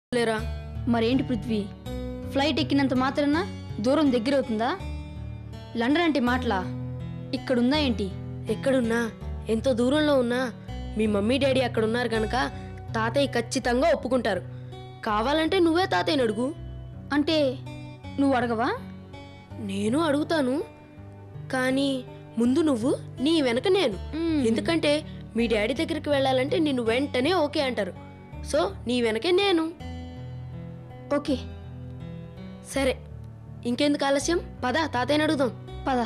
లేరా మరేంటి పృథ్వీ ఫ్లైట్ ఎక్కినంత మాత్రాన దూరం దగ్గర అవుతుందా లండన్ అంటే మాటలా ఇక్కడుందా ఏంటి ఎక్కడున్నా ఎంతో దూరంలో ఉన్నా మీ మమ్మీ డాడీ అక్కడ ఉన్నారు గనక తాతయ్య ఖచ్చితంగా ఒప్పుకుంటారు కావాలంటే నువ్వే తాతయ్యని అడుగు అంటే నువ్వు అడగవా నేను అడుగుతాను కానీ ముందు నువ్వు నీ వెనక నేను మ్మ్. ఎందుకంటే మీ డాడీ దగ్గరికి వెళ్ళాలంటే నిన్ను వెంటనే ఓకే అంటారు సో నీ వెనకే నేను ఓకే సరే ఇంకెందుకు ఆలస్యం పద తాతయ్యని అడుగుదాం పద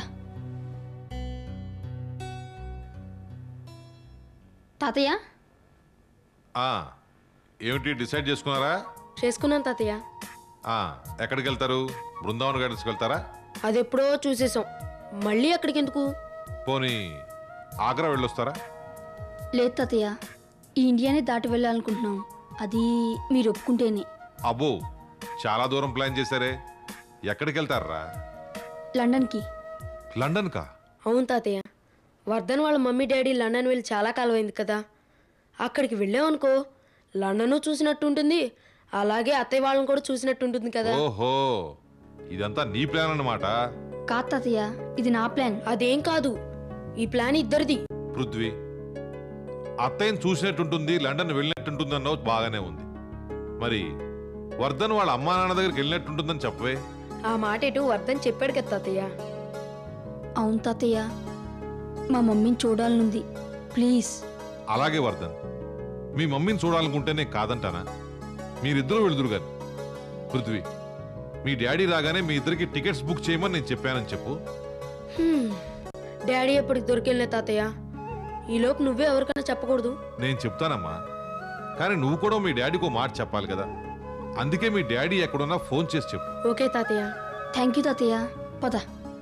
తాతయ్య ఆ, ఏమిటి డిసైడ్ చేసుకున్నారా చేసుకున్నాను తాతయ్య ఆ, ఎక్కడికి వెళ్తారు బృందావన్ గార్డెన్స్కి వెళ్తారా అది ఎప్పుడో చూసేసాం మళ్ళీ అక్కడికి ఎందుకు పోనీ ఆగ్రా వెళ్ళొస్తారా లేదు తాతయ్య ఈ ఇండియానే దాటి వెళ్ళాలనుకుంటున్నాం అది మీరు ఒప్పుకుంటేనే అబ్బో చాలా దూరం ప్లాన్ చేశారే ఎక్కడికి వెళ్తారా లండన్కి లండన్ కా అవును తాతయ్య వర్ధన్ వాళ్ళ మమ్మీ డాడీ లండన్ వెళ్ళి చాలా కాలం అయింది కదా అక్కడికి వెళ్ళామనుకో లండన్ చూసినట్టు ఉంటుంది అలాగే అత్తయ్య వాళ్ళని కూడా చూసినట్టు ఉంటుంది కదా ఓహో ఇదంతా నీ ప్లాన్ అన్నమాట కాదు తాతయ్య ఇది నా ప్లాన్ అదేం కాదు ఈ ప్లాన్ ఇద్దరిది పృథ్వీ అత్తయ్యని చూసినట్టుంటుంది లండన్ వెళ్ళినట్టుంటుంది అన్నావు బాగానే ఉంది మరి వర్ధన్ వాళ్ళ అమ్మా నాన్న దగ్గరికి వెళ్ళినట్టుంటుందని చెప్పవే ఆ మాట ఎటు వర్ధన్ చెప్పాడు కదా తాతయ్య అవును తాతయ్య మా మమ్మీని చూడాలనుంది ప్లీజ్ అలాగే వర్ధన్ మీ మమ్మీని చూడాలనుకుంటేనే కాదంటానా మీరిద్దరూ వెళుదురు గాని పృథ్వీ మీ డాడీ రాగానే మీ ఇద్దరికి టికెట్స్ బుక్ చేయమని నేను చెప్పానని చెప్పు హ్మ్. డాడీ ఎప్పటికి దొరికెళ్ళిన తాతయ్య ఈలోపు నువ్వే ఎవరికైనా చెప్పకూడదు నేను చెప్తానమ్మా కానీ నువ్వు కూడా మీ డాడీకి ఓ మాట చెప్పాలి కదా అందుకే మీ డాడీ ఎక్కడున్నా ఫోన్ చేసి చెప్పు ఓకే తాతయ్య థ్యాంక్ యూ తాతయ్య పద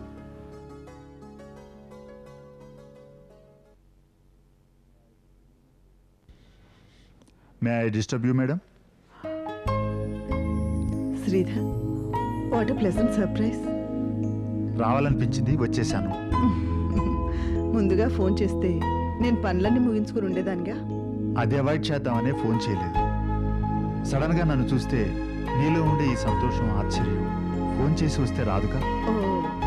may I disturb you madam Sridhar what a pleasant surprise రావాలనిపించింది వచ్చేసాను ముందుగా ఫోన్ చేస్తే నేను పనులన్నీ ముగించుకుని ఉండేదానిగా అది అవాయిడ్ చేద్దామనే ఫోన్ చేయలేదు సడన్గా నన్ను చూస్తే నీలో ఉండే ఈ సంతోషం ఆశ్చర్యం ఫోన్ చేసి వస్తే రాదుగా ఓ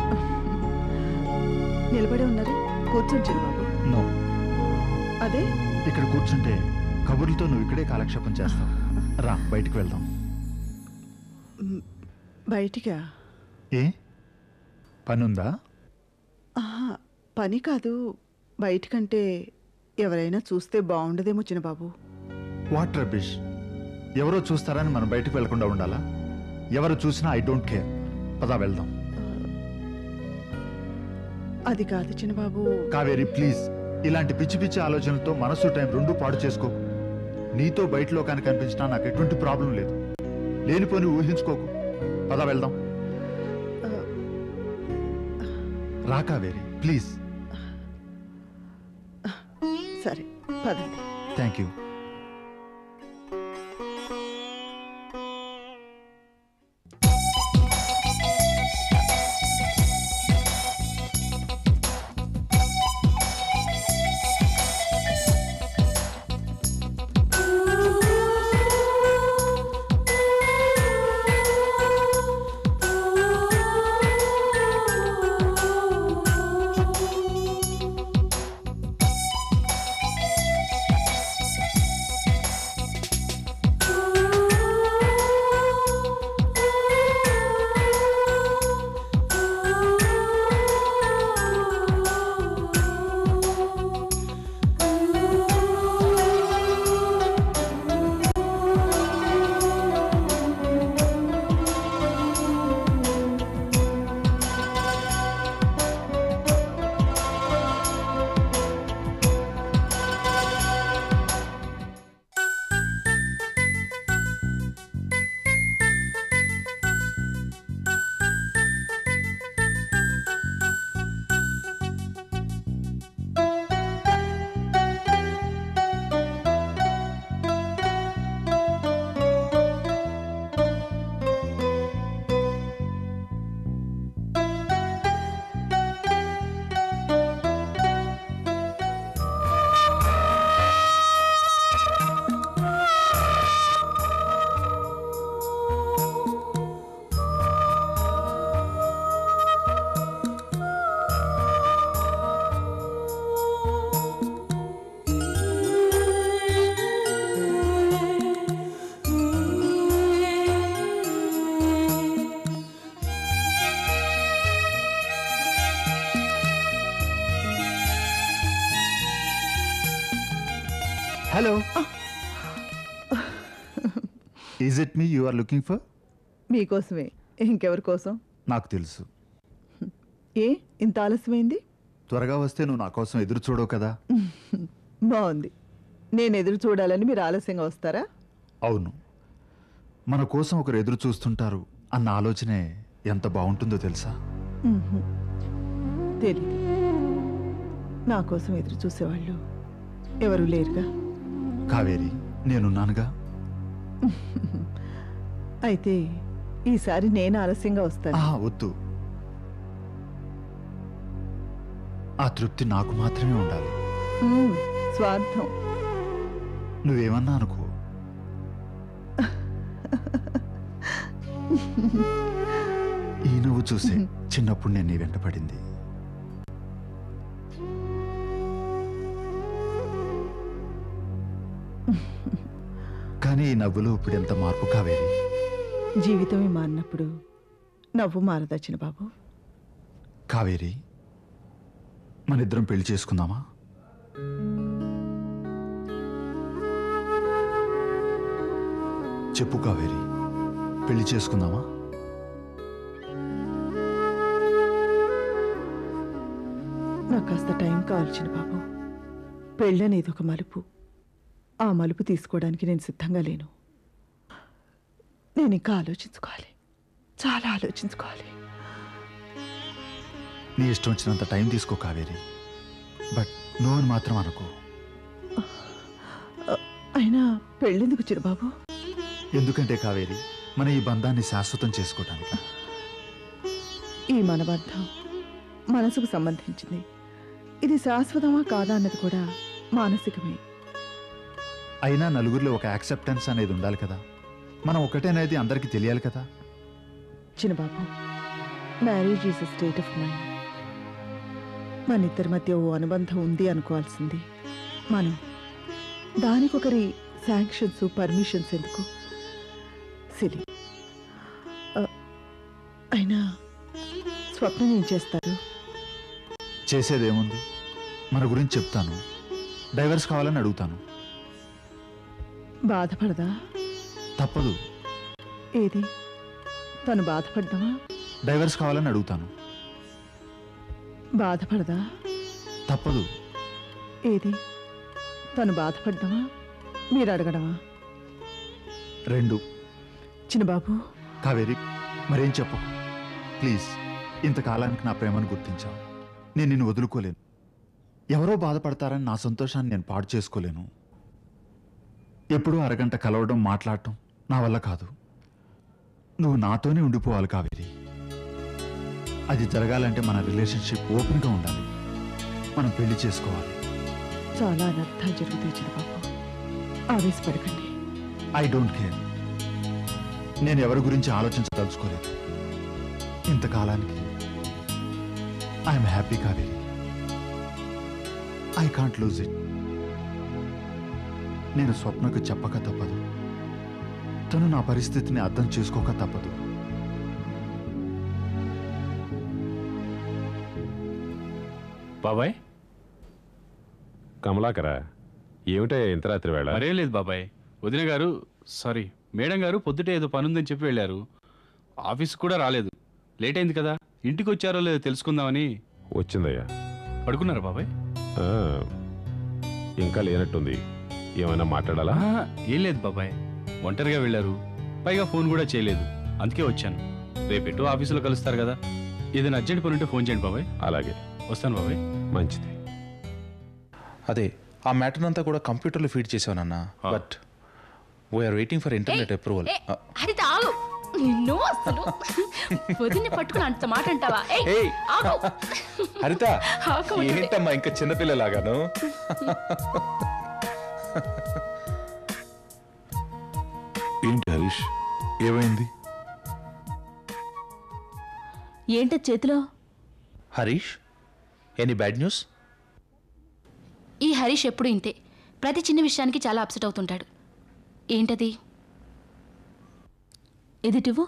నిలబడి ఉన్నారు కూర్చొని చిన్నబాబు నో అదే ఇక్కడ కూర్చుంటే కబుర్లతో నువ్వు ఇక్కడే కాలక్షేపం చేస్తావు రా బయటికి వెళ్దాం మ్, బయటికా ఏ పనుందా ఆహా, పని కాదు బయటికంటే ఎవరైనా చూస్తే బాగుండదేమో చిన్నబాబు వాట్ రబిష్ ఎవరో చూస్తారని మనం బయటికి వెళ్లకుండా ఉండాలా ఎవరు చూసినా ఐ డోంట్ కేర్ పదా వెళ్దాం అది కాదు చిన్నబాబు కావేరి ప్లీజ్ ఇలాంటి పిచ్చి పిచ్చి ఆలోచనలతో మనసు టైం రెండు పాడు చేసుకోకు నీతో బయట లోకానికి కనిపించినా నాకు ఎటువంటి ప్రాబ్లం లేదు లేనిపోని ఊహించుకోకు పద వెళ్దాం ఆ, రా కావేరి ప్లీజ్ సరే పదండి thank you hello is it me you are looking for మీకోసమే ఇంకెవరి కోసం నాకు తెలుసు ఏ ఇంత ఆలస్యమైంది త్వరగా వస్తే నువ్వు నా కోసం ఎదురు చూడవు కదా బాగుంది నేను ఎదురు చూడాలని మీరు ఆలస్యంగా వస్తారా అవును మన కోసం ఒకరు ఎదురు చూస్తుంటారు అన్న ఆలోచనే ఎంత బాగుంటుందో తెలుసా మ్మ్హ్మ్. తెలీదు నా కోసం ఎదురు చూసేవాళ్ళు ఎవరు లేరుగా కావేరి నేనున్నానుగా అయితే ఈసారి నేను ఆలస్యంగా వస్తాను ఆ వద్దు ఆ తృప్తి నాకు మాత్రమే ఉండాలి మ్మ్. స్వార్థం నువ్వేమన్నా అనుకో ఈ నువ్వు చూసే చిన్నప్పుడు నేను నీ వెంట పడింది కానీ ఈ నవ్వులో ఇప్పుడు ఎంత మార్పు కావేరి జీవితమే మారినప్పుడు నవ్వు మారదచ్చిన బాబు కావేరి మన ఇద్దరం పెళ్లి చేసుకుందామా చెప్పు కావేరి పెళ్లి చేసుకుందామా నాకు కాస్త టైం కావాల్సిన బాబు పెళ్ళనేది ఒక మలుపు ఆ మలుపు తీసుకోవడానికి నేను సిద్ధంగా లేను నేను ఇంకా ఆలోచించుకోవాలి చాలా ఆలోచించుకోవాలి నీ ఇష్టం వచ్చినంత టైం తీసుకో కావేరి బట్ నువ్వు అని మాత్రం అనుకో అయినా పెళ్ళెందుకు చిరు బాబు ఎందుకంటే కావేరి మన ఈ బంధాన్ని శాశ్వతం చేసుకోవటానికి ఈ మనబద్ధం మనసుకు సంబంధించింది ఇది శాశ్వతమా కాదా అన్నది కూడా మానసికమే అయినా నలుగురిలో ఒక యాక్సెప్టెన్స్ అనేది ఉండాలి కదా మనం ఒకటే అనేది అందరికీ తెలియాలి కదా Chinnababu marriage is a state of mind మన ఇద్దరి మధ్య ఓ అనుబంధం ఉంది అనుకోవాల్సింది మనం దానికొకరి శాంక్షన్స్ పర్మిషన్స్ ఎందుకు సిలి అయినా స్వప్నం ఏం చేస్తారు చేసేదేముంది మన గురించి చెప్తాను డైవర్స్ కావాలని అడుగుతాను బాధపడదా తప్పదు ఏది తను బాధపడ్డావా డైవర్స్ కావాలని అడుగుతాను బాధపడదా తప్పదు ఏది తను బాధపడ్డావా మీరు అడగడమా రెండు చిన్నబాబు కావేరి మరేం చెప్పకు ప్లీజ్ ఇంతకాలానికి నా ప్రేమను గుర్తించావు నేను నిన్ను వదులుకోలేను ఎవరో బాధపడతారని నా సంతోషాన్ని నేను పాడు చేసుకోలేను ఎప్పుడూ అరగంట కలవడం మాట్లాడటం నా వల్ల కాదు నువ్వు నాతోనే ఉండిపోవాలి కావేరి అది జరగాలంటే మన రిలేషన్షిప్ ఓపెన్గా ఉండాలి మనం పెళ్లి చేసుకోవాలి చాలా అనర్థాలు జరుగుతాయి చిన్నబాబు ఆవేశపడకండి ఐ డోంట్ కేర్ నేను ఎవరి గురించి ఆలోచించదలుచుకోలేదు ఇంతకాలానికి I'm happy Kaveri I can't lose it నేను స్వప్నకు చెప్పక తప్పదు తను నా పరిస్థితిని అర్థం చేసుకోక తప్పదు బాబాయ్ కమలాకరా ఏమిటయ్యా ఇంత రాత్రి వేళ మరేం లేదు బాబాయ్ వదిన గారు సారీ మేడం గారు పొద్దుటే ఏదో పనుందని చెప్పి వెళ్ళారు ఆఫీస్ కూడా రాలేదు లేట్ అయింది కదా ఇంటికి వచ్చారో లేదో తెలుసుకుందామని వచ్చిందయ్యా పడుకున్నారా బాబాయ్ ఆ, ఇంకా లేనట్టుంది ఏమైనా మాట్లాడాలా ఆహా, ఏం లేదు బాబాయ్ ఒంటరిగా వెళ్ళారు పైగా ఫోన్ కూడా చేయలేదు అందుకే వచ్చాను రేపెట్టు ఆఫీసులో కలుస్తారు కదా ఏదైనా అర్జెంట్ పని ఉంటే ఫోన్ చేయండి బాబాయ్ అలాగే వస్తాను బాబాయ్ మంచిది అదే ఆ మ్యాటర్ అంతా కూడా కంప్యూటర్లో ఫీడ్ చేసావనన్న but we're waiting for internet approval ఏ, హరిత ఆగు నిన్ను అసలు వదిన్ని పట్టుకుని అంత మాట అంటావా ఏయ్, ఏయ్. ఆగు. హరిత ఆగు అంటే. ఏంటమ్మా ఇంకా చిన్నపిల్లలాగాను ఏంటి హరీష్ ఏమైంది ఏంటో చేతిలో హరీష్ ఎనీ బ్యాడ్ న్యూస్ ఈ హరీష్ ఎప్పుడు ఇంతే ప్రతి చిన్న విషయానికి చాలా అప్సెట్ అవుతుంటాడు ఏంటది ఎదిటివు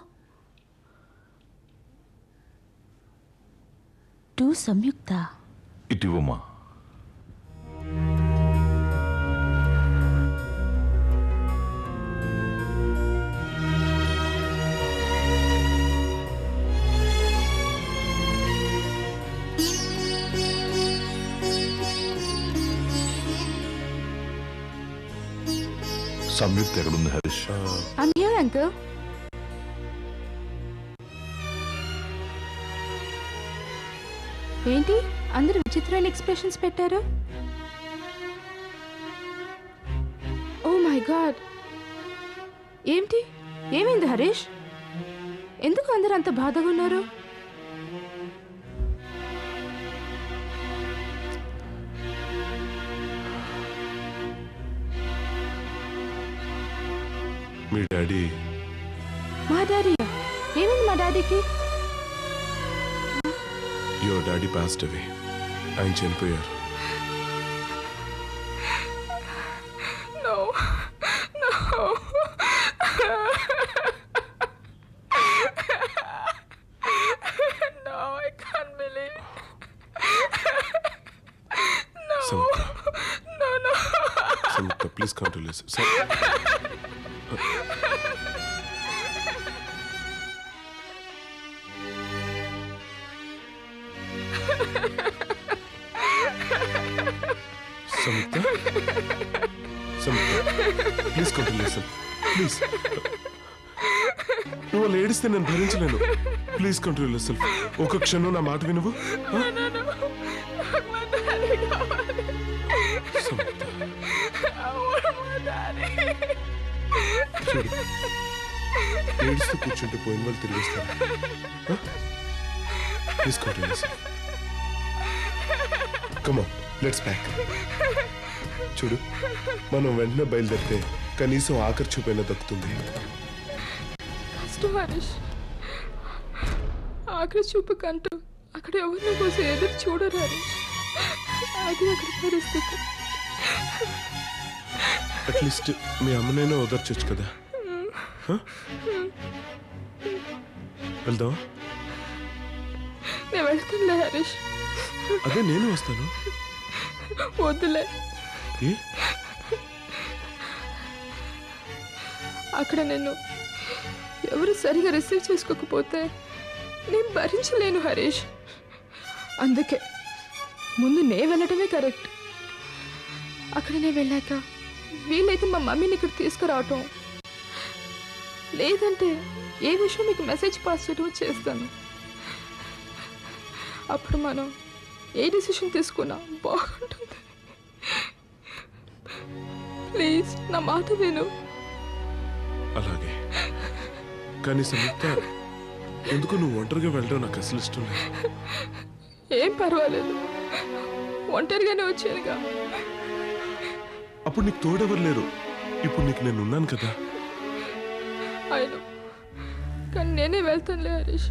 టు సంయుక్త ఇటివమ్మా సంయుక్త ఎక్కడుంది హరీష్ I'm here, uncle. ఏంటి అందరు విచిత్రమైన ఎక్స్ప్రెషన్స్ పెట్టారు ఓ మై గాడ్ ఏంటి ఏమైంది హరీష్ ఎందుకు అందరు అంత బాధగా ఉన్నారు మీ డాడీ మా డాడీ ఏమైంది మా డాడీకి యువర్ డాడీ పాస్ట్ అవే ఆయన చనిపోయారు Samyuktha Samyuktha please control sir Samyuktha Samyuktha please control sir please నువ్వు వాళ్ళు ఏడిస్తే నేను భరించలేను ప్లీజ్ కంట్రోల్ సెల్ఫ్ ఒక క్షణం నా మాట వినువు ఆ? సంయుక్త. చూడు ఏడుస్తూ కూర్చుంటే పోయిన వాళ్ళు తిరిగి వస్తారు ప్లీజ్ కంట్రోల్ సెల్ఫ్ కమా లెట్స్ బ్యాక్ చూడు మనం వెంటనే బయలుదేరితే కనీసం ఆఖరి చూపైనా దక్కుతుంది కష్టం హరీష్ ఆఖరి చూపు కంటూ అక్కడ ఎవరిని కోసం ఎదురు చూడరు హరీష్ అది అక్కడ పరిస్థితి అట్లీస్ట్ మీ అమ్మనైనా ఓదార్చొచ్చు కదా హ? వెళ్దామా నేను వెళ్తానులే హరీష్ అదే నేను వస్తాను వద్దులే ఏ అక్కడ నేను ఎవరు సరిగా రిసీవ్ చేసుకోకపోతే నేను భరించలేను హరీష్ అందుకే ముందు నే వెళ్ళటమే కరెక్ట్ అక్కడ నేను వెళ్ళాక వీలైతే మా మమ్మీని ఇక్కడ తీసుకురావటం లేదంటే ఏ విషయం మీకు మెసేజ్ పాస్ చేయడం చేస్తాను అప్పుడు మనం ఏ డిసిషన్ తీసుకున్నా బాగుంటుంది ప్లీజ్ నా మాట విను అలాగే కానీ సంయుక్త ఎందుకు నువ్వు ఒంటరిగా వెళ్ళడం నాకు అసలు ఇష్టం లేదు ఏం పర్వాలేదు ఒంటరిగానే వచ్చానుగా అప్పుడు నీకు తోడెవరు లేరు ఇప్పుడు నీకు నేను ఉన్నాను కదా ఆయన కానీ నేనే వెళ్తానులే హరీష్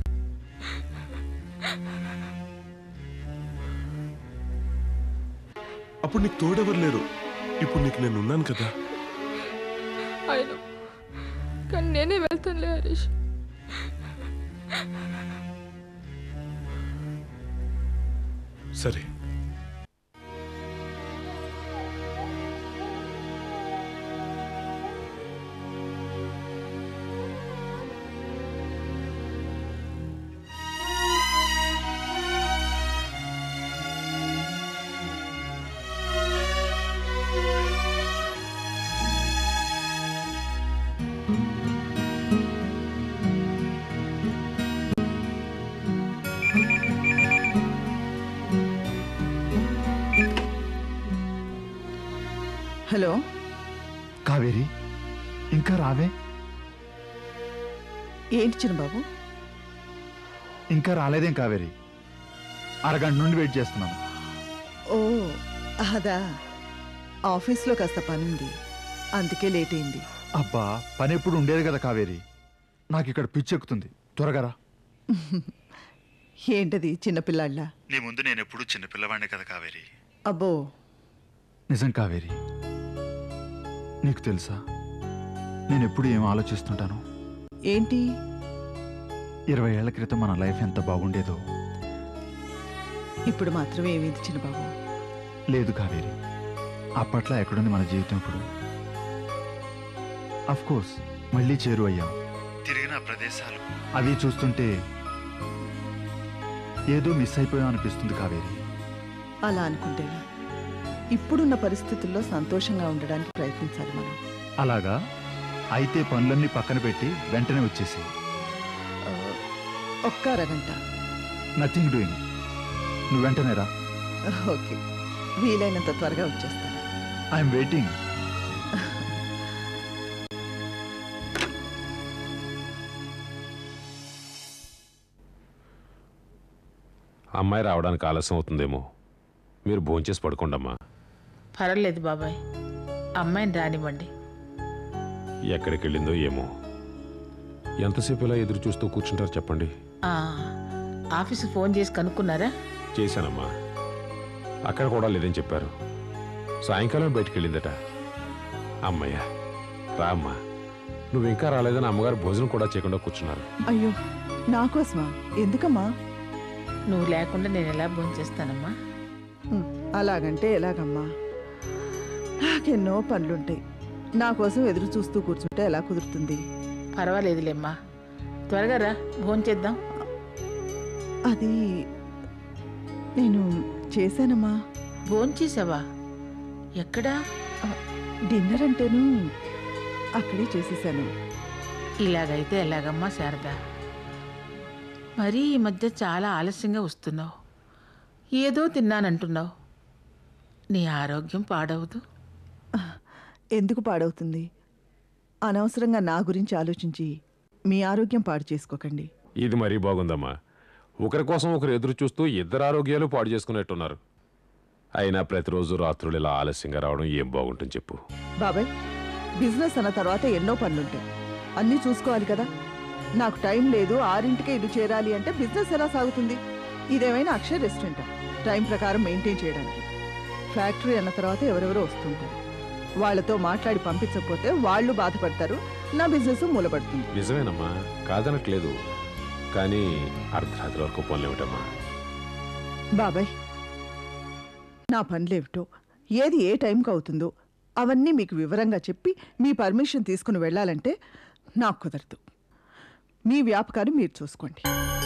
అప్పుడు నీకు తోడెవరు లేరు ఇప్పుడు నీకు నేను ఉన్నాను కదా ఆయన కానీ నేనే వెళ్తానులే హరీష్ సరే హలో కావేరి ఇంకా రావే ఏంటి చిన్నబాబు ఇంకా రాలేదేం కావేరి అరగంట నుండి వెయిట్ చేస్తున్నాను ఓ అదా ఆఫీస్లో కాస్త పనుంది అందుకే లేట్ అయింది అబ్బా పని ఎప్పుడు ఉండేది కదా కావేరి నాకు ఇక్కడ పిచ్చెక్కుతుంది త్వరగా రా ఏంటది చిన్నపిల్లాళ్ళ నీ ముందు నేను ఎప్పుడు చిన్నపిల్లవాడిని కదా కావేరి అబ్బో నిజం కావేరి నీకు తెలుసా నేను ఎప్పుడు ఏం ఆలోచిస్తుంటాను ఏంటి ఇరవై ఏళ్ల క్రితం మన లైఫ్ ఎంత బాగుండేదో ఇప్పుడు మాత్రం ఏమైంది చిన్నబాబు లేదు కావేరి అప్పట్లో ఎక్కడుంది మన జీవితం ఇప్పుడు అఫ్ కోర్స్ మళ్ళీ చేరువయ్యాం తిరిగిన ప్రదేశాలు అవి చూస్తుంటే ఏదో మిస్ అయిపోయాం అనిపిస్తుంది కావేరి అలా అనుకుంటేనా ఇప్పుడున్న పరిస్థితుల్లో సంతోషంగా ఉండడానికి ప్రయత్నించాలి మనం అలాగా అయితే పనులన్నీ పక్కన పెట్టి వెంటనే వచ్చేసి ఆ, ఒక్క అరగంట నథింగ్ డూయింగ్ నువ్వు వెంటనే రా ఓకే వీలైనంత త్వరగా వచ్చేస్తాను ఐఎమ్ వెయిటింగ్ అమ్మాయి రావడానికి ఆలస్యం అవుతుందేమో మీరు భోంచేసి పడుకోండమ్మా పర్వాలేదు బాబాయ్ అమ్మాయిని రానివ్వండి ఎక్కడికి వెళ్ళిందో ఏమో ఎంతసేపు ఇలా ఎదురు చూస్తూ కూర్చుంటారు చెప్పండి ఆ, ఆఫీసు ఫోన్ చేసి కనుక్కున్నారా చేశానమ్మా అక్కడ కూడా లేదని చెప్పారు సాయంకాలం బయటికి వెళ్ళిందట అమ్మయ్య రా అమ్మా నువ్వు ఇంకా రాలేదని అమ్మగారు భోజనం కూడా చేయకుండా కూర్చున్నారు అయ్యో నా కోసమా ఎందుకమ్మా నువ్వు లేకుండా నేను ఎలా భోజనం చేస్తానమ్మా ఉమ్, అలాగంటే ఎలాగమ్మా నాకెన్నో పనులుంటాయి నా కోసం ఎదురు చూస్తూ కూర్చుంటే ఎలా కుదురుతుంది పర్వాలేదులేమ్మా త్వరగా రా భోజనం చేద్దాం అది నేను చేశానమ్మా భోజనం చేసావా ఎక్కడా డిన్నర్ అంటేను అక్కడే చేసేసాను ఇలాగైతే ఎలాగమ్మా శారదా మరీ ఈ మధ్య చాలా ఆలస్యంగా వస్తున్నావు ఏదో తిన్నానంటున్నావు నీ ఆరోగ్యం పాడవదు ఎందుకు పాడవుతుంది అనవసరంగా నా గురించి ఆలోచించి మీ ఆరోగ్యం పాడు చేసుకోకండి ఇది మరీ బాగుందమ్మా ఒకరి కోసం ఒకరు ఎదురు చూస్తూ ఇద్దరు ఆరోగ్యాలు పాడు చేసుకునేట్టున్నారు అయినా ప్రతిరోజు రాత్రులు ఇలా ఆలస్యంగా రావడం ఏం బాగుంటుంది చెప్పు బాబాయ్ బిజినెస్ అన్న తర్వాత ఎన్నో పనులుంటాయి అన్నీ చూసుకోవాలి కదా నాకు టైం లేదు ఆరింటికే ఇల్లు చేరాలి అంటే బిజినెస్ ఎలా సాగుతుంది ఇదేమైనా అక్షయ రెస్టారెంట్ టైం ప్రకారం మెయింటైన్ చేయడానికి ఫ్యాక్టరీ అన్న తర్వాత ఎవరెవరో వస్తుంటారు వాళ్ళతో మాట్లాడి పంపించకపోతే వాళ్ళు బాధపడతారు నా బిజినెస్ మూలపడుతుంది నిజమేనమ్మా కాదనట్లేదు కానీ అర్ధరాత్రి వరకు పనులేమిటమ్మా బాబాయ్ నా పనులేమిటో ఏది ఏ టైంకి అవుతుందో అవన్నీ మీకు వివరంగా చెప్పి మీ పర్మిషన్ తీసుకుని వెళ్ళాలంటే నాకు కుదరదు మీ వ్యాపకాన్ని మీరు చూసుకోండి